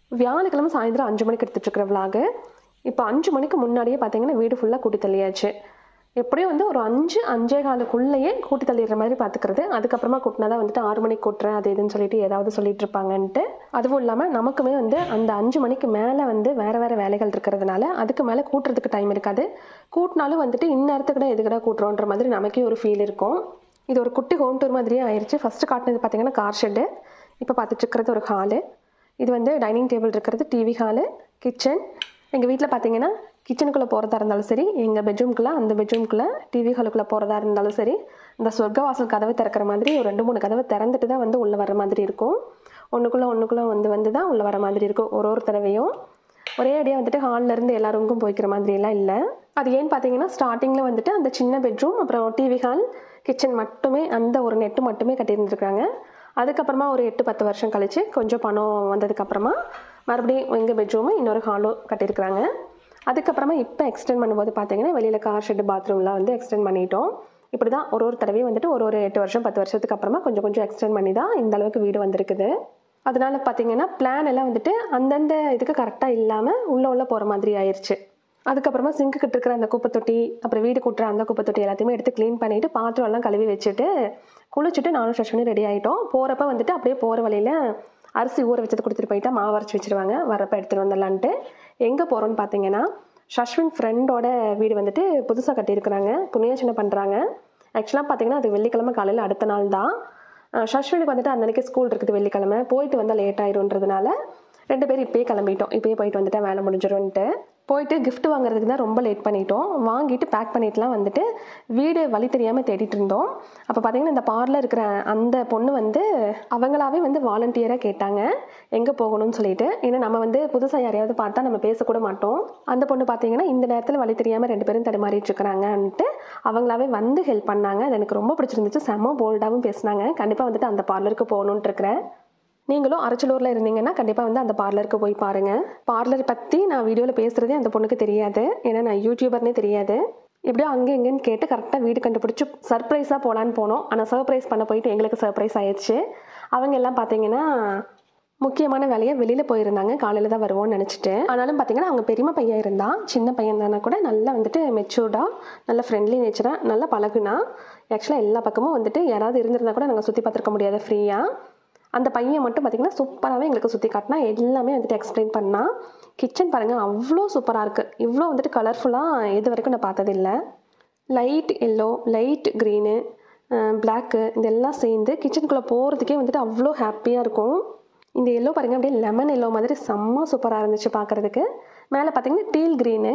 வியாழக்கிழமை சாயந்தரம் அஞ்சு மணிக்கு எடுத்துட்ருக்கிற விலாகு இப்போ அஞ்சு மணிக்கு முன்னாடியே பார்த்தீங்கன்னா வீடு ஃபுல்லாக கூட்டி தள்ளியாச்சு எப்படியும் வந்து ஒரு அஞ்சு அஞ்சே காலுக்குள்ளேயே கூட்டி தள்ளிடுற மாதிரி பார்த்துக்கிறது அதுக்கப்புறமா கூட்டினா தான் வந்துட்டு ஆறு மணிக்கு கூட்டுறேன் அது இதுன்னு சொல்லிட்டு ஏதாவது சொல்லிட்டு இருப்பாங்கன்ட்டு அதுவும் இல்லாமல் நமக்குமே வந்து அந்த அஞ்சு மணிக்கு மேலே வந்து வேறு வேறு வேலைகள் இருக்கிறதுனால அதுக்கு மேலே கூட்டுறதுக்கு டைம் இருக்காது கூட்டினாலும் வந்துட்டு இந்நேரத்துக்கு எதுக்கடா கூட்டுறோன்ற மாதிரி நமக்கே ஒரு ஃபீல் இருக்கும் இது ஒரு குட்டி ஹோம் டூர் மாதிரியே ஆயிடுச்சு ஃபஸ்ட்டு காட்டினது பார்த்தீங்கன்னா கார் ஷெட்டு இப்போ பார்த்துட்டு இருக்கிறது ஒரு ஹாலு இது வந்து டைனிங் டேபிள் இருக்கிறது டிவி ஹாலு கிச்சன் எங்கள் வீட்டில் பார்த்தீங்கன்னா கிச்சனுக்குள்ளே போகிறதா இருந்தாலும் சரி எங்கள் பெட்ரூம்குள்ளே அந்த பெட்ரூம்குள்ளே டிவி ஹாலுக்குள்ளே போகிறதா இருந்தாலும் சரி இந்த சொர்க்க வாசல் கதவை திறக்கிற மாதிரி ஒரு ரெண்டு மூணு கதவை திறந்துட்டு தான் வந்து உள்ளே வர மாதிரி இருக்கும் ஒன்றுக்குள்ளே ஒன்றுக்குள்ளே வந்து வந்து தான் உள்ளே வர மாதிரி இருக்கும் ஒரு ஒரு தடவையும் ஒரே அடியாக வந்துட்டு ஹாலில் இருந்து எல்லா ரூமுக்கும் போய்க்கிற மாதிரியெல்லாம் இல்லை அது ஏன்னு பார்த்தீங்கன்னா ஸ்டார்டிங்கில் வந்துட்டு அந்த சின்ன பெட்ரூம் அப்புறம் டிவி ஹால் கிச்சன் மட்டுமே அந்த ஒரு நெட்டு மட்டுமே கட்டியிருந்துருக்காங்க அதுக்கப்புறமா ஒரு எட்டு பத்து வருஷம் கழிச்சு கொஞ்சம் பணம் வந்ததுக்கப்புறமா மறுபடியும் எங்கள் பெட்ரூமு இன்னொரு ஹாலும் கட்டியிருக்கிறாங்க அதுக்கப்புறமா இப்போ எக்ஸ்டெண்ட் பண்ணும்போது பார்த்தீங்கன்னா வெளியில் கார் ஷெட்டு பாத்ரூம்லாம் வந்து எக்ஸ்டெண்ட் பண்ணிட்டோம் இப்படி தான் ஒரு ஒரு தடவையும் வந்துட்டு ஒரு ஒரு எட்டு வருஷம் பத்து வருஷத்துக்கு அப்புறமா கொஞ்சம் கொஞ்சம் எக்ஸ்டெண்ட் பண்ணி தான் இந்த அளவுக்கு வீடு வந்திருக்குது அதனால பார்த்தீங்கன்னா பிளான் எல்லாம் வந்துட்டு அந்தந்த இதுக்கு கரெக்டாக இல்லாமல் உள்ளே உள்ள போகிற மாதிரி ஆயிடுச்சு அதுக்கப்புறமா சிங்க்கு கிட்ட இருக்கிற அந்த குப்பை தொட்டி அப்புறம் வீடு கூட்டுற அந்த குப்பை தொட்டி எல்லாத்தையுமே எடுத்து க்ளீன் பண்ணிவிட்டு பாத்திரம் எல்லாம் கழுவி வச்சுட்டு குளிச்சுட்டு நானும் சஷ்மனி ரெடி ஆகிட்டோம் போகிறப்ப வந்துட்டு அப்படியே போகிற வழியில் அரிசி ஊற வச்சது கொடுத்துட்டு போயிட்டா மாவு அரைச்சி வச்சிருவாங்க வரப்ப எடுத்துகிட்டு வந்துடலான்ட்டு எங்கே போகிறோன்னு பார்த்தீங்கன்னா ஷஷ்வின் ஃப்ரெண்டோட வீடு வந்துட்டு புதுசாக கட்டியிருக்கிறாங்க புண்ணியாச்சனை பண்ணுறாங்க ஆக்சுவலாக பார்த்தீங்கன்னா அது வெள்ளிக்கிழமை காலையில் அடுத்த நாள் தான் அஹ் ஷஷ்வினுக்கு வந்துட்டு அந்த அன்னைக்கு ஸ்கூல் இருக்குது வெள்ளிக்கிழமை போயிட்டு வந்தால் லேட் ஆயிரும்ன்றதுனால ரெண்டு பேரும் இப்பயே கிளம்பிட்டோம் இப்பயே போயிட்டு வந்துட்டா வேலை முடிஞ்சிரும்ன்ட்டு போயிட்டு gift வாங்குறதுக்கு தான் ரொம்ப லேட் பண்ணிட்டோம் வாங்கிட்டு பேக் பண்ணிட்டுலாம் வந்துட்டு வீடு வழி தெரியாமல் தேடிட்டு இருந்தோம் அப்போ பார்த்தீங்கன்னா இந்த பார்லர் இருக்கிற அந்த பொண்ணு வந்து அவங்களாவே வந்து வாலண்டியராக கேட்டாங்க எங்கே போகணும்னு சொல்லிட்டு ஏன்னா நம்ம வந்து புதுசாக யாரையாவது பார்த்தா நம்ம பேசக்கூட மாட்டோம் அந்த பொண்ணு பார்த்தீங்கன்னா இந்த நேரத்தில் வழி தெரியாமல் ரெண்டு பேரும் தடுமாறிட்டு இருக்கிறாங்கன்ட்டு அவங்களாவே வந்து ஹெல்ப் பண்ணாங்க அது எனக்கு ரொம்ப பிடிச்சிருந்துச்சு செம்ம போல்டாகவும் பேசினாங்க கண்டிப்பாக வந்துட்டு அந்த பார்லருக்கு போகணுன்ட்டு இருக்கிறேன் நீங்களும் அரச்சலூரில் இருந்தீங்கன்னா கண்டிப்பாக வந்து அந்த பார்லருக்கு போய் பாருங்கள் பார்லர் பற்றி நான் வீடியோவில் பேசுகிறதே அந்த பொண்ணுக்கு தெரியாது ஏன்னா நான் யூடியூபர்னே தெரியாது எப்படியோ அங்கே எங்கேன்னு கேட்டு கரெக்டாக வீடு கண்டுபிடிச்சி சர்ப்ரைஸாக போகலான்னு போனோம் ஆனால் சர்ப்ரைஸ் பண்ண போயிட்டு எங்களுக்கு சர்ப்ரைஸ் ஆயிடுச்சு அவங்க எல்லாம் பார்த்தீங்கன்னா முக்கியமான வேலையை வெளியில் போயிருந்தாங்க காலையில் தான் வருவோம்னு நினச்சிட்டு ஆனாலும் பார்த்தீங்கன்னா அவங்க பெரியம்மா பையன் இருந்தான் சின்ன பையன் தானே கூட நல்லா வந்துட்டு மெச்சூர்டாக நல்ல ஃப்ரெண்ட்லி நேச்சராக நல்லா பழகுனா ஆக்சுவலாக எல்லா பக்கமும் வந்துட்டு யாராவது இருந்திருந்தா கூட நாங்கள் சுற்றி பார்த்துருக்க முடியாது ஃப்ரீயாக அந்த பையன் மட்டும் பார்த்திங்கன்னா சூப்பராகவே எங்களுக்கு சுற்றி காட்டினா எல்லாமே வந்துட்டு எக்ஸ்பிளைன் பண்ணா கிச்சன் பாருங்கள் அவ்வளோ சூப்பராக இருக்குது இவ்வளோ வந்துட்டு கலர்ஃபுல்லாக இது வரைக்கும் நான் பார்த்ததில்லை light yellow light green black இதெல்லாம் சேர்ந்து கிச்சனுக்குள்ளே போகிறதுக்கே வந்துட்டு அவ்வளோ ஹாப்பியாக இருக்கும் இந்த எல்லோ பாருங்கள் அப்படியே லெமன் எல்லோ மாதிரி செம்ம சூப்பராக இருந்துச்சு பார்க்குறதுக்கு மேலே பார்த்தீங்கன்னா டீல் க்ரீனு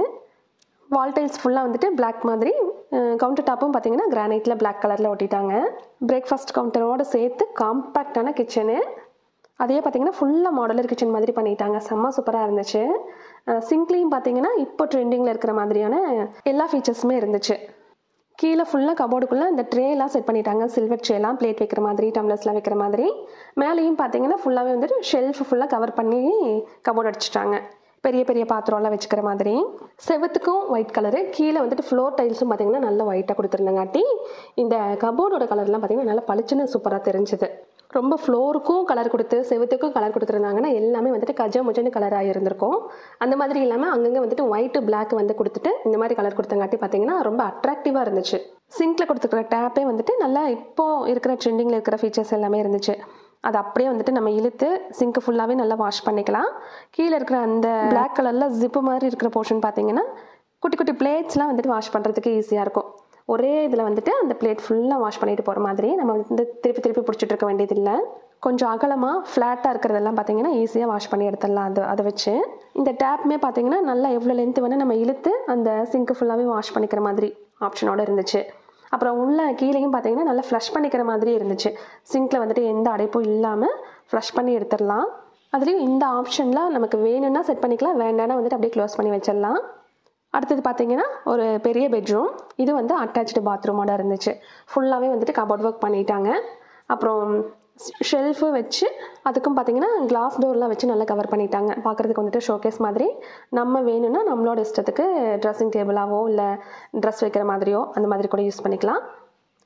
வால் டைல்ஸ் ஃபுல்லாக வந்துட்டு Black மாதிரி கவுண்டர் டாப்பும் பார்த்தீங்கன்னா கிரானைட்டில் Black கலரில் ஒட்டிட்டாங்க பிரேக்ஃபாஸ்ட் கவுண்டரோடு சேர்த்து காம்பேக்டான கிச்சனு அதையே பார்த்தீங்கன்னா ஃபுல்லாக மாடலர் கிச்சன் மாதிரி பண்ணிட்டாங்க செம்ம சூப்பராக இருந்துச்சு சிங்க்லேயும் பார்த்தீங்கன்னா இப்போ ட்ரெண்டிங்கில் இருக்கிற மாதிரியான எல்லா ஃபீச்சர்ஸுமே இருந்துச்சு கீழே ஃபுல்லாக கபோர்டுக்குள்ளே இந்த ட்ரேலாம் செட் பண்ணிட்டாங்க சில்வர் ட்ரேலாம் பிளேட் வைக்கிற மாதிரி டம்ளர்ஸ்லாம் வைக்கிற மாதிரி மேலேயும் பார்த்தீங்கன்னா ஃபுல்லாகவே வந்துட்டு ஷெல்ஃப் ஃபுல்லாக கவர் பண்ணி கபோர்டு அடிச்சிட்டாங்க பெரிய பெரிய பாத்திரம்லாம் வச்சுக்கிற மாதிரி செவத்துக்கும் ஒயிட் கலரு கீழே வந்துட்டு ஃப்ளோர் டைல்ஸும் பார்த்தீங்கன்னா நல்ல ஒயிட்டாக கொடுத்துருந்தங்காட்டி இந்த கபோர்டோட கலர்லாம் பார்த்தீங்கன்னா நல்லா பளிச்சுன்னு சூப்பராக தெரிஞ்சுது ரொம்ப ஃப்ளோருக்கும் கலர் கொடுத்து செவத்துக்கும் கலர் கொடுத்துருந்தாங்கன்னா எல்லாமே வந்துட்டு கஜ முஜன்னு கலராக இருந்திருக்கும் அந்த மாதிரி இல்லாமல் அங்கங்கே வந்துட்டு ஒயிட்டு பிளாக் வந்து கொடுத்துட்டு இந்த மாதிரி கலர் கொடுத்தங்காட்டி பார்த்தீங்கன்னா ரொம்ப அட்ராக்டிவாக இருந்துச்சு சிங்க்கில் கொடுத்துருக்குற டேப்பே வந்துட்டு நல்லா இப்போ இருக்கிற ட்ரெண்டிங்கில் இருக்கிற ஃபீச்சர்ஸ் எல்லாமே இருந்துச்சு அது அப்படியே வந்துட்டு நம்ம இழுத்து சிங்க்கு ஃபுல்லாகவே நல்லா வாஷ் பண்ணிக்கலாம் கீழே இருக்கிற அந்த பிளாக் கலரில் ஜிப்பு மாதிரி இருக்கிற போர்ஷன் பார்த்தீங்கன்னா குட்டி குட்டி பிளேட்ஸ்லாம் வந்துட்டு வாஷ் பண்ணுறதுக்கு ஈஸியாக இருக்கும் ஒரே இதில் வந்துட்டு அந்த பிளேட் ஃபுல்லாக வாஷ் பண்ணிட்டு போகிற மாதிரி நம்ம வந்து திருப்பி திருப்பி பிடிச்சிட்டு இருக்க வேண்டியதில்லை கொஞ்சம் அகலமாக ஃப்ளாட்டாக இருக்கிறதெல்லாம் பார்த்தீங்கன்னா ஈஸியாக வாஷ் பண்ணி எடுத்துடலாம் அது அதை வச்சு இந்த டேப்புமே பார்த்தீங்கன்னா நல்லா எவ்வளோ லென்த் வேணால் நம்ம இழுத்து அந்த சிங்க்கு ஃபுல்லாகவே வாஷ் பண்ணிக்கிற மாதிரி ஆப்ஷனோட இருந்துச்சு அப்புறம் உள்ள கீழேயும் பார்த்தீங்கன்னா நல்லா ஃப்ளஷ் பண்ணிக்கிற மாதிரி இருந்துச்சு சிங்க்கில் வந்துட்டு எந்த அடைப்பும் இல்லாமல் ஃப்ளஷ் பண்ணி எடுத்துடலாம் அதுலேயும் இந்த ஆப்ஷனில் நமக்கு வேணும்னா செட் பண்ணிக்கலாம் வேண்டாம்னா வந்துட்டு அப்படியே க்ளோஸ் பண்ணி வச்சிடலாம் அடுத்தது பார்த்தீங்கன்னா ஒரு பெரிய பெட்ரூம் இது வந்து அட்டாச்சு பாத்ரூமோட இருந்துச்சு ஃபுல்லாகவே வந்துட்டு கபோர்ட் ஒர்க் பண்ணிட்டாங்க அப்புறம் ஷெல்ஃபு வச்சு அதுக்கும் பார்த்தீங்கன்னா கிளாஸ் டோர்லாம் வச்சு நல்லா கவர் பண்ணிட்டாங்க பார்க்குறதுக்கு வந்துட்டு ஷோகேஸ் மாதிரி நம்ம வேணும்னா நம்மளோட இஷ்டத்துக்கு ட்ரெஸ்ஸிங் டேபிளாவோ இல்லை ட்ரெஸ் வைக்கிற மாதிரியோ அந்த மாதிரி கூட யூஸ் பண்ணிக்கலாம்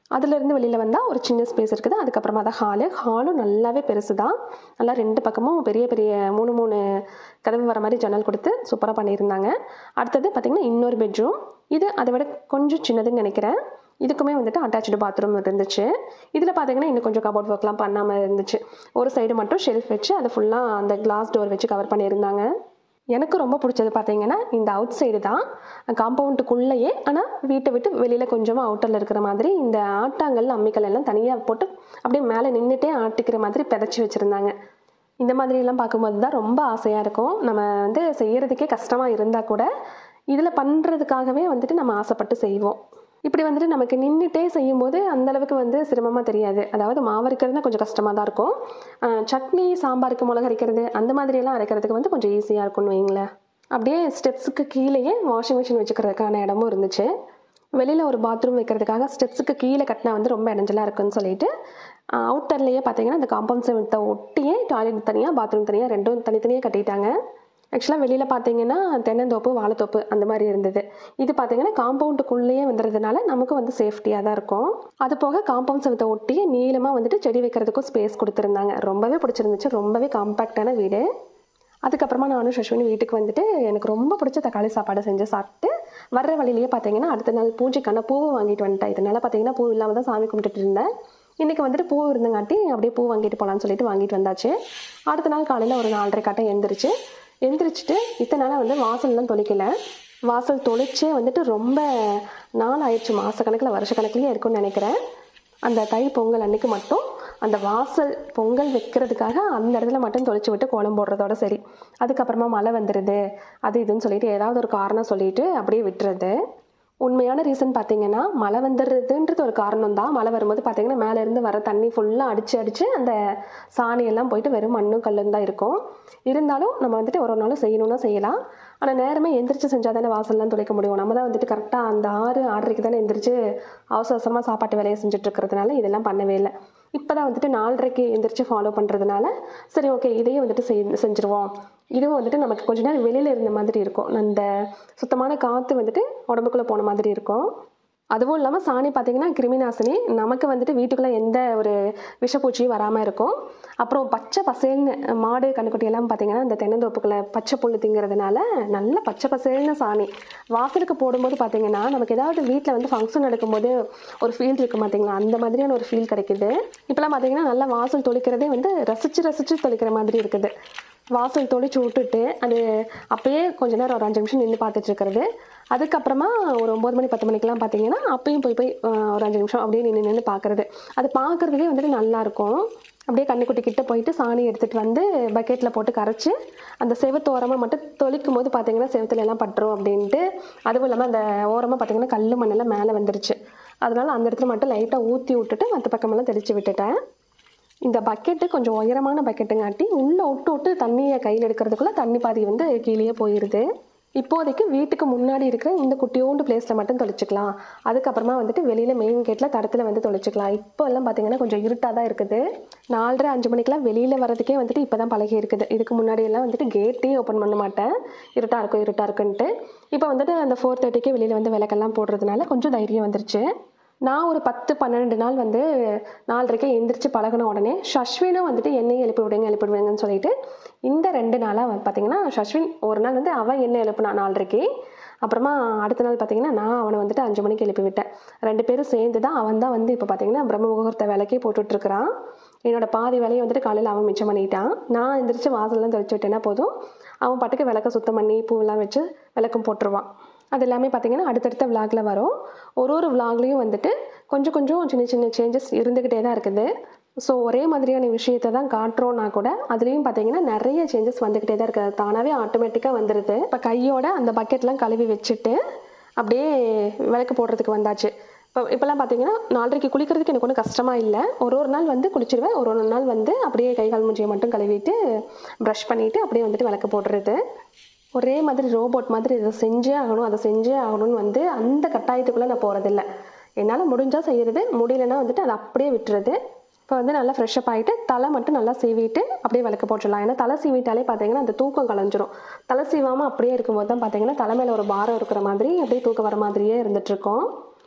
அதுலேருந்து வெளியில் வந்தால் ஒரு சின்ன ஸ்பேஸ் இருக்குது அதுக்கப்புறமா தான் ஹாலு ஹாலும் நல்லாவே பெருசு தான் நல்லா ரெண்டு பக்கமும் பெரிய பெரிய மூணு மூணு கதவு வர மாதிரி ஜன்னல் கொடுத்து சூப்பராக பண்ணியிருந்தாங்க அடுத்தது பார்த்திங்கன்னா இன்னொரு பெட்ரூம் இது அதை விட கொஞ்சம் சின்னதுன்னு நினைக்கிறேன் இதுக்குமே வந்துட்டு அட்டாச்சு பாத்ரூம் இருந்துச்சு இதில் பார்த்தீங்கன்னா இன்னும் கொஞ்சம் கபோர்ட் ஒர்க்லாம் பண்ணாமல் இருந்துச்சு ஒரு சைடு மட்டும் ஷெல்ஃப் வச்சு அதை ஃபுல்லாக அந்த கிளாஸ் டோர் வச்சு கவர் பண்ணியிருந்தாங்க எனக்கு ரொம்ப பிடிச்சது பார்த்தீங்கன்னா இந்த அவுட் சைடு தான் காம்பவுண்டுக்குள்ளேயே ஆனால் வீட்டை விட்டு வெளியில் கொஞ்சமாக அவுட்டரில் இருக்கிற மாதிரி இந்த ஆட்டாங்கல் அம்மிக்கல் எல்லாம் தனியாக போட்டு அப்படியே மேலே நின்றுட்டே ஆட்டிக்கிற மாதிரி பிதைச்சி வச்சுருந்தாங்க இந்த மாதிரிலாம் பார்க்கும்போது தான் ரொம்ப ஆசையாக இருக்கும் நம்ம வந்து செய்கிறதுக்கே கஷ்டமாக இருந்தால் கூட இதில் பண்ணுறதுக்காகவே வந்துட்டு நம்ம ஆசைப்பட்டு செய்வோம் இப்படி வந்துட்டு நமக்கு நின்றுட்டே செய்யும்போது அந்த அளவுக்கு வந்து சிரமமாக தெரியாது அதாவது மாவு அரைக்கிறதுனா கொஞ்சம் கஷ்டமாக தான் இருக்கும் அஹ் சட்னி சாம்பாருக்கு மிளகு அரைக்கிறது அந்த மாதிரியெல்லாம் அரைக்கிறதுக்கு வந்து கொஞ்சம் ஈஸியாக இருக்கும்னு வைங்களேன் அப்படியே ஸ்டெப்ஸுக்கு கீழேயே வாஷிங் மிஷின் வச்சுக்கிறதுக்கான இடமும் இருந்துச்சு வெளியில் ஒரு பாத்ரூம் வைக்கிறதுக்காக ஸ்டெப்ஸுக்கு கீழே கட்டினா வந்து ரொம்ப இடைஞ்சலாக இருக்குன்னு சொல்லிட்டு அவுட்டர்லேயே பார்த்தீங்கன்னா இந்த காம்பவுண்ட் செவத்தை ஒட்டியே டாய்லெட் தனியாக பாத்ரூம் தனியாக ரெண்டும் தனித்தனியாக கட்டிட்டாங்க ஆக்சுவலாக வெளியில் பார்த்தீங்கன்னா தென்னந்தோப்பு வாழைத்தோப்பு அந்த மாதிரி இருந்தது இது பார்த்தீங்கன்னா காம்பவுண்டுக்குள்ளேயே வந்துடுறதுனால நமக்கு வந்து சேஃப்டியாக தான் இருக்கும் அது போக காம்பவுண்ட் செவத்தை ஒட்டியே நீளமாக வந்துட்டு செடி வைக்கிறதுக்கும் ஸ்பேஸ் கொடுத்துருந்தாங்க ரொம்பவே பிடிச்சிருந்துச்சு ரொம்பவே காம்பேக்டான வீடு அதுக்கப்புறமா நானும் சஷ்வினி வீட்டுக்கு வந்துட்டு எனக்கு ரொம்ப பிடிச்ச தக்காளி சாப்பாடு செஞ்சு சாப்பிட்டு வர்ற வழியிலேயே பார்த்தீங்கன்னா அடுத்த நாள் பூஜைக்கான பூவை வாங்கிட்டு வந்துட்டேன் இதனால பார்த்தீங்கன்னா பூ இல்லாமல் தான் சாமி கும்பிட்டுட்டு இருந்தேன் இன்றைக்கி வந்துட்டு பூ இருந்தங்காட்டி அப்படியே பூ வாங்கிட்டு போகலான்னு சொல்லிட்டு வாங்கிட்டு வந்தாச்சு அடுத்த நாள் காலையில் ஒரு நாலரை காட்டம் எந்திரிச்சு எந்திரிச்சிட்டு இத்தனை நாளாக வந்து வாசல்லாம் தொளிக்கல வாசல் தொளிச்சே வந்துட்டு ரொம்ப நாள் ஆயிடுச்சு மாதக்கணக்கில் வருஷக்கணக்கிலேயே இருக்கும்னு நினைக்கிறேன் அந்த தை பொங்கல் அன்னைக்கு மட்டும் அந்த வாசல் பொங்கல் வைக்கிறதுக்காக அந்த இடத்துல மட்டும் தொளிச்சு விட்டு கோலம் போடுறதோட சரி அதுக்கப்புறமா மழை வந்துடுது அது இதுன்னு சொல்லிட்டு ஏதாவது ஒரு காரணம் சொல்லிட்டு அப்படியே விட்டுறது உண்மையான ரீசன் பார்த்தீங்கன்னா மழை வந்துடுறதுன்றது ஒரு காரணம் தான் மழை வரும்போது பார்த்தீங்கன்னா மேலேருந்து வர தண்ணி ஃபுல்லாக அடித்து அடித்து அந்த சாணியெல்லாம் போயிட்டு வெறும் மண்ணும் கல்லும் தான் இருக்கும் இருந்தாலும் நம்ம வந்துட்டு ஒரு ஒரு நாளும் செய்யணும்னா செய்யலாம் ஆனால் நேரமே எந்திரிச்சு செஞ்சால் தானே வாசல்லாம் துடைக்க முடியும் நம்ம தான் வந்துட்டு கரெக்டாக அந்த ஆறு ஆறரைக்கு தானே எந்திரிச்சு அவசர அவசரமாக சாப்பாட்டு வேலையை செஞ்சுட்டு இருக்கிறதுனால இதெல்லாம் பண்ணவே இல்லை இப்போ தான் வந்துட்டு நாலரைக்கு எந்திரிச்சு ஃபாலோ பண்ணுறதுனால சரி ஓகே இதையும் வந்துட்டு செய் செஞ்சுருவோம் இதுவும் வந்துட்டு நமக்கு கொஞ்ச நேரம் வெளியில் இருந்த மாதிரி இருக்கும் அந்த சுத்தமான காற்று வந்துட்டு உடம்புக்குள்ளே போன மாதிரி இருக்கும் அதுவும் இல்லாமல் சாணி பார்த்தீங்கன்னா கிருமி நாசினி நமக்கு வந்துட்டு வீட்டுக்குள்ளே எந்த ஒரு விஷப்பூச்சியும் வராமல் இருக்கும் அப்புறம் பச்சை பசேல்னு மாடு கண்ணுக்குட்டி எல்லாம் பார்த்தீங்கன்னா இந்த தென்னந்தோப்புக்குள்ளே பச்சை புல் திங்கிறதுனால நல்ல பச்சை பசேல்னு சாணி வாசலுக்கு போடும்போது பார்த்தீங்கன்னா நமக்கு ஏதாவது வீட்டில் வந்து ஃபங்க்ஷன் நடக்கும்போது ஒரு ஃபீல் இருக்குது பார்த்தீங்களா அந்த மாதிரியான ஒரு ஃபீல் கிடைக்குது இப்போலாம் பார்த்தீங்கன்னா நல்லா வாசல் தொளிக்கிறதே வந்து ரசித்து ரசித்து தொளிக்கிற மாதிரி இருக்குது வாசல் தொளிச்சு விட்டுட்டு அது அப்பயே கொஞ்ச நேரம் ஒரு அஞ்சு நிமிஷம் நின்று பார்த்துட்டு இருக்கிறது அதுக்கப்புறமா ஒரு ஒம்பது மணி பத்து மணிக்கெலாம் பார்த்தீங்கன்னா அப்பயும் போய் போய் ஆஹ், ஒரு அஞ்சு நிமிஷம் அப்படியே நின்று நின்று பார்க்குறது அது பார்க்குறதுக்கே வந்துட்டு நல்லா இருக்கும் அப்படியே கண்ணுக்குட்டி கிட்ட போயிட்டு சாணி எடுத்துகிட்டு வந்து பக்கெட்டில் போட்டு கரைச்சி அந்த செவத்து ஓரமாக மட்டும் தொளிக்கும் போது பார்த்தீங்கன்னா செவத்துல எல்லாம் பட்டுரும் அப்படின்ட்டு அதுவும் இல்லாமல் அந்த ஓரமாக பார்த்தீங்கன்னா கல் மண்ணெல்லாம் மேலே வந்துருச்சு அதனால அந்த இடத்துல மட்டும் லைட்டாக ஊற்றி விட்டுட்டு மற்ற பக்கமெல்லாம் தெளித்து விட்டுட்டேன் இந்த பக்கெட்டு கொஞ்சம் உயரமான பக்கெட்டுங்காட்டி உள்ளே விட்டு விட்டு தண்ணியை கையில் எடுக்கிறதுக்குள்ளே தண்ணி பாதி வந்து கீழேயே போயிடுது இப்போதைக்கு வீட்டுக்கு முன்னாடி இருக்கிற இந்த குட்டியோண்டு பிளேஸில் மட்டும் தொளிச்சிக்கலாம் அதுக்கப்புறமா வந்துட்டு வெளியில் மெயின் கேட்டில் தடத்தில் வந்து தொளிச்சிக்கலாம் இப்போ எல்லாம் பார்த்தீங்கன்னா கொஞ்சம் இருட்டாக தான் இருக்குது நாலரை அஞ்சு மணிக்கெலாம் வெளியில் வரதுக்கே வந்துட்டு இப்போ தான் பழகி இருக்குது இதுக்கு முன்னாடி எல்லாம் வந்துட்டு கேட்டே ஓப்பன் பண்ண மாட்டேன் இருட்டாக இருக்கும் இருட்டாக இருக்குன்ட்டு இப்போ வந்துட்டு அந்த ஃபோர் தேர்ட்டிக்கே வெளியில் வந்து விளக்கெல்லாம் போடுறதுனால கொஞ்சம் தைரியம் வந்துருச்சு நான் ஒரு பத்து பன்னெண்டு நாள் வந்து நாலரைக்கே எந்திரிச்சு பழகின உடனே ஷஷ்வினும் வந்துட்டு என்னையும் எழுப்பி விடுங்க எழுப்பி விடுங்கன்னு சொல்லிட்டு இந்த ரெண்டு நாளாக பார்த்தீங்கன்னா ஷஷ்வின் ஒரு நாள் வந்து அவன் என்ன எழுப்புனா நாலரைக்கு அப்புறமா அடுத்த நாள் பார்த்தீங்கன்னா நான் அவனை வந்துட்டு அஞ்சு மணிக்கு எழுப்பி விட்டேன் ரெண்டு பேரும் சேர்ந்து தான் அவன் தான் வந்து இப்போ பார்த்தீங்கன்னா பிரம்ம முகூர்த்த வேலைக்கே போட்டுட்ருக்கிறான் என்னோட பாதி வேலையை வந்துட்டு காலையில் அவன் மிச்சம் பண்ணிட்டான் நான் எந்திரிச்சு வாசல்லாம் தெளிச்சு விட்டேன்னா போதும் அவன் பாட்டுக்கு விளக்க சுத்தம் பண்ணி பூவெல்லாம் வச்சு விளக்கம் போட்டுருவான் அது எல்லாமே பார்த்தீங்கன்னா அடுத்தடுத்த விலாகில் வரும் ஒரு ஒரு விலாக்லேயும் வந்துட்டு கொஞ்சம் கொஞ்சம் சின்ன சின்ன சேஞ்சஸ் இருந்துக்கிட்டே தான் இருக்குது ஸோ ஒரே மாதிரியான விஷயத்தை தான் காட்டுறோன்னா கூட அதுலேயும் பார்த்தீங்கன்னா நிறைய சேஞ்சஸ் வந்துக்கிட்டே தான் இருக்குது அது தானாகவே ஆட்டோமேட்டிக்காக வந்துடுது இப்போ கையோட அந்த பக்கெட்லாம் கழுவி வச்சுட்டு அப்படியே விளக்கு போடுறதுக்கு வந்தாச்சு இப்போ இப்போல்லாம் பார்த்தீங்கன்னா நாலரைக்கு குளிக்கிறதுக்கு எனக்கு ஒன்றும் கஷ்டமாக இல்லை ஒரு ஒரு நாள் வந்து குளிச்சிடுவேன் ஒரு ஒரு நாள் வந்து அப்படியே கை கால் மூஞ்சியை மட்டும் கழுவிட்டு ப்ரஷ் பண்ணிவிட்டு அப்படியே வந்துட்டு விளக்கு போடுறது ஒரே மாதிரி ரோபோட் மாதிரி இதை செஞ்சே ஆகணும் அதை செஞ்சே ஆகணும்னு வந்து அந்த கட்டாயத்துக்குள்ளே நான் போகிறதில்ல என்னால் முடிஞ்சால் செய்கிறது முடியலன்னா வந்துட்டு அதை அப்படியே விட்டுறது இப்போ வந்து நல்லா ஃப்ரெஷ்அப் ஆகிட்டு தலை மட்டும் நல்லா சீவிட்டு அப்படியே விளக்கு போட்டுடலாம் ஏன்னா தலை சீவிட்டாலே பார்த்தீங்கன்னா அந்த தூக்கம் கலைஞ்சிரும் தலை சீவாமல் அப்படியே இருக்கும்போது தான் பார்த்தீங்கன்னா தலை மேலே ஒரு பாரம் இருக்கிற மாதிரி அப்படியே தூக்கம் வர மாதிரியே இருந்துகிட்ருக்கோம்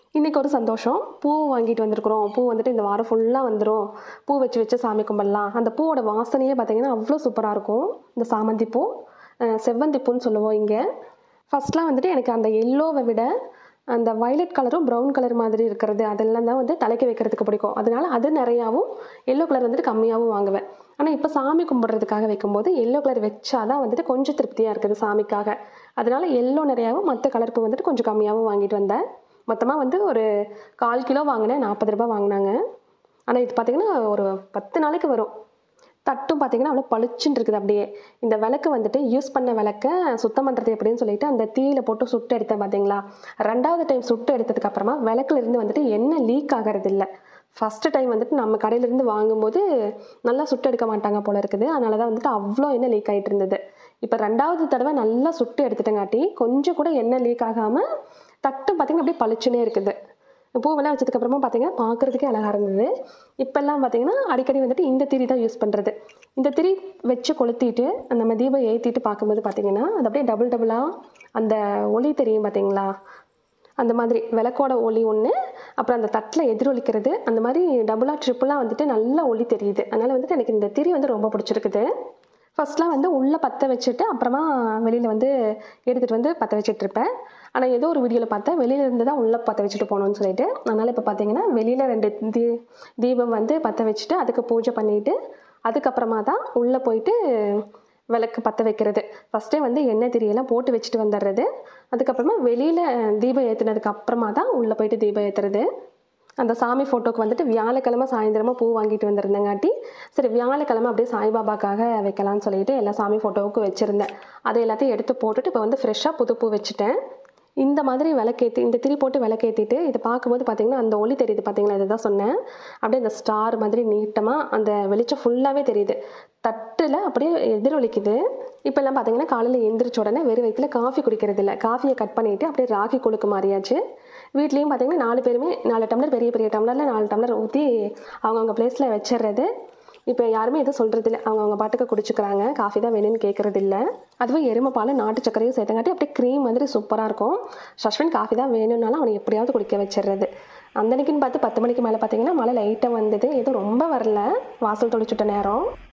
இன்றைக்கி ஒரு சந்தோஷம் பூ வாங்கிட்டு வந்திருக்கிறோம் பூ வந்துட்டு இந்த வாரம் ஃபுல்லாக வந்துடும் பூ வச்சு வச்சு சாமி கும்பிடலாம் அந்த பூவோட வாசனையே பார்த்தீங்கன்னா அவ்வளோ சூப்பராக இருக்கும் இந்த சாமந்தி பூ அஹ் செவ்வந்தி பூன்னு சொல்லுவோம் இங்கே ஃபர்ஸ்ட்லாம் வந்துட்டு எனக்கு அந்த எல்லோவை விட அந்த வயலட் கலரும் ப்ரௌன் கலர் மாதிரி இருக்கிறது அதெல்லாம் தான் வந்து தலைக்கு வைக்கிறதுக்கு பிடிக்கும் அதனால அது நிறையாவும் எல்லோ கலர் வந்துட்டு கம்மியாகவும் வாங்குவேன் ஆனால் இப்போ சாமி கும்பிட்றதுக்காக வைக்கும்போது எல்லோ கலர் வச்சாதான் வந்துட்டு கொஞ்சம் திருப்தியாக இருக்குது சாமிக்காக அதனால எல்லோ நிறையாவும் மற்ற கலர் பூ வந்துட்டு கொஞ்சம் கம்மியாகவும் வாங்கிட்டு வந்தேன் மொத்தமாக வந்து ஒரு கால் கிலோ வாங்கினேன் நாற்பது ரூபாய் வாங்கினாங்க ஆனால் இது பார்த்தீங்கன்னா ஒரு பத்து நாளைக்கு வரும் தட்டும் பார்த்தீங்கன்னா அவ்வளோ பளிச்சுன்னு இருக்குது அப்படியே இந்த விளக்கு வந்துட்டு யூஸ் பண்ண விளக்க சுத்தம் பண்ணுறது எப்படின்னு சொல்லிட்டு அந்த தீயில போட்டு சுட்டு எடுத்தேன் பார்த்தீங்களா ரெண்டாவது டைம் சுட்டு எடுத்ததுக்கு அப்புறமா விளக்குல இருந்து வந்துட்டு எண்ணெய் லீக் ஆகிறது இல்லை ஃபஸ்ட்டு டைம் வந்துட்டு நம்ம கடையிலேருந்து வாங்கும்போது நல்லா சுட்டு எடுக்க மாட்டாங்க போல இருக்குது அதனால தான் வந்துட்டு அவ்வளோ எண்ணெய் லீக் ஆகிட்டு இருந்தது இப்போ ரெண்டாவது தடவை நல்லா சுட்டு எடுத்துட்டங்காட்டி கொஞ்சம் கூட எண்ணெய் லீக் ஆகாமல் தட்டும் பார்த்தீங்கன்னா அப்படியே பளிச்சுனே இருக்குது பூவெல்லாம் வச்சதுக்கப்புறமா பார்த்தீங்கன்னா பார்க்குறதுக்கே அழகாக இருந்தது இப்போல்லாம் பார்த்தீங்கன்னா அடிக்கடி வந்துட்டு இந்த திரி தான் யூஸ் பண்ணுறது இந்த திரி வச்சு கொளுத்திட்டு நம்ம தீபம் ஏற்றிட்டு பார்க்கும்போது பார்த்தீங்கன்னா அது அப்படியே டபுள் டபுளாக அந்த ஒளி தெரியும் பார்த்தீங்களா அந்த மாதிரி விளக்கோட ஒளி ஒன்று அப்புறம் அந்த தட்டில் எதிரொலிக்கிறது அந்த மாதிரி டபுளாக ட்ரிப்புளாக வந்துட்டு நல்ல ஒளி தெரியுது அதனால் வந்துட்டு எனக்கு இந்த திரி வந்து ரொம்ப பிடிச்சிருக்குது ஃபர்ஸ்ட்லாம் வந்து உள்ளே பற்ற வச்சுட்டு அப்புறமா வெளியில் வந்து எடுத்துகிட்டு வந்து பற்ற வச்சுட்டு இருப்பேன் ஆனால் ஏதோ ஒரு வீடியோவில் பார்த்தேன் வெளியில இருந்து தான் உள்ளே பற்ற வச்சுட்டு போகணும்னு சொல்லிட்டு அதனால் இப்போ பார்த்தீங்கன்னா வெளியில் ரெண்டு தீ தீபம் வந்து பற்ற வச்சுட்டு அதுக்கு பூஜை பண்ணிட்டு அதுக்கப்புறமா தான் உள்ளே போயிட்டு விளக்கு பற்ற வைக்கிறது ஃபஸ்ட்டே வந்து எண்ணெய் திரியெல்லாம் போட்டு வச்சுட்டு வந்துடுறது அதுக்கப்புறமா வெளியில் தீபம் ஏற்றுனதுக்கு அப்புறமா தான் உள்ளே போயிட்டு தீபம் ஏற்றுறது அந்த சாமி ஃபோட்டோக்கு வந்துட்டு வியாழக்கிழமை சாயந்தரமா பூ வாங்கிட்டு வந்திருந்தங்காட்டி சரி வியாழக்கிழமை அப்படியே சாய்பாபாக்காக வைக்கலாம்னு சொல்லிட்டு எல்லா சாமி ஃபோட்டோவுக்கும் வச்சுருந்தேன் அதை எல்லாத்தையும் எடுத்து போட்டுட்டு இப்போ வந்து ஃப்ரெஷ்ஷாக புது பூ வச்சுட்டேன் இந்த மாதிரி விளக்கேற்றி இந்த திரி போட்டு விளக்கேற்றிட்டு இதை பார்க்கும்போது பார்த்தீங்கன்னா அந்த ஒளி தெரியுது பார்த்தீங்களா இதுதான் சொன்னேன் அப்படியே அந்த ஸ்டார் மாதிரி நீட்டமாக அந்த வெளிச்சம் ஃபுல்லாகவே தெரியுது தட்டில் அப்படியே எதிரொலிக்குது இப்போல்லாம் பார்த்தீங்கன்னா காலையில் எந்திரிச்ச உடனே வெறும் வயிற்றுல காஃபி குடிக்கிறது இல்லை காஃபியை கட் பண்ணிவிட்டு அப்படியே ராகி கொழுக்கு மாறியாச்சு வீட்லேயும் பார்த்தீங்கன்னா நாலு பேருமே நாலு டம்ளர் பெரிய பெரிய டம்ளரில் நாலு டம்ளர் ஊற்றி அவங்கவுங்க பிளேஸில் வச்சிடுறது இப்போ யாருமே எதுவும் சொல்கிறது இல்லை அவங்க அவங்க பாட்டுக்கு குடிச்சுக்கிறாங்க காஃபி தான் வேணும்னு கேட்குறது இல்லை அதுவும் எருமை பால் நாட்டு சர்க்கரையும் சேர்த்தங்காட்டி அப்படியே க்ரீம் மாதிரி சூப்பராக இருக்கும் சஷ்வன் காஃபி தான் வேணும்னாலும் அவனை எப்படியாவது குடிக்க வச்சிடுறது அந்த அன்னைக்குன்னு பார்த்து பத்து மணிக்கு மேலே பார்த்தீங்கன்னா மழை லைட்டாக வந்தது எதுவும் ரொம்ப வரல வாசல் தொளிச்சுட்ட நேரம்